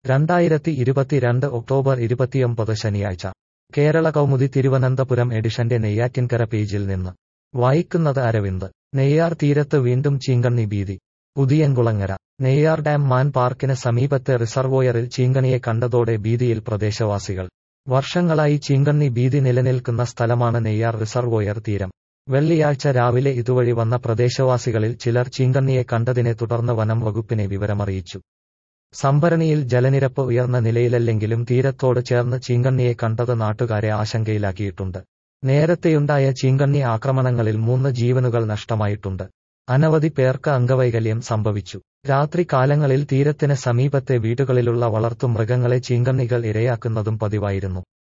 രണ്ടായിരത്തി ഇരുപത്തിരണ്ട് ഒക്ടോബർ ഇരുപത്തിയൊമ്പത് ശനിയാഴ്ച കേരള കൗമുദി തിരുവനന്തപുരം എഡിഷന്റെ നെയ്യാറ്റിൻകര പേജിൽ നിന്ന് വായിക്കുന്നത് അരവിന്ദ് നെയ്യാർ തീരത്ത് വീണ്ടും ചീങ്കണ്ണി ഭീതി പുതിയൻകുളങ്ങര നെയ്യാർ ഡാം മാൻ പാർക്കിന് സമീപത്തെ റിസർവോയറിൽ ചീങ്കണിയെ കണ്ടതോടെ ഭീതിയിൽ പ്രദേശവാസികൾ വർഷങ്ങളായി ചീങ്കണ്ണി ഭീതി നിലനിൽക്കുന്ന സ്ഥലമാണ് നെയ്യാർ റിസർവോയർ തീരം വെള്ളിയാഴ്ച രാവിലെ ഇതുവഴി വന്ന പ്രദേശവാസികളിൽ ചിലർ ചീങ്കണ്ണിയെ കണ്ടതിനെ തുടർന്ന് വനം വകുപ്പിനെ വിവരമറിയിച്ചു സംഭരണിയിൽ ജലനിരപ്പ് ഉയർന്ന നിലയിലല്ലെങ്കിലും തീരത്തോട് ചേർന്ന് ചീങ്കണ്ണിയെ കണ്ടത് നാട്ടുകാരെ ആശങ്കയിലാക്കിയിട്ടുണ്ട് നേരത്തെയുണ്ടായ ചീങ്കണ്ണി ആക്രമണങ്ങളിൽ മൂന്ന് ജീവനുകൾ നഷ്ടമായിട്ടുണ്ട് അനവധി പേർക്ക് അംഗവൈകല്യം സംഭവിച്ചു രാത്രി കാലങ്ങളിൽ തീരത്തിന് സമീപത്തെ വീടുകളിലുള്ള വളർത്തു മൃഗങ്ങളെ ചീങ്കണ്ണികൾ ഇരയാക്കുന്നതും പതിവായിരുന്നു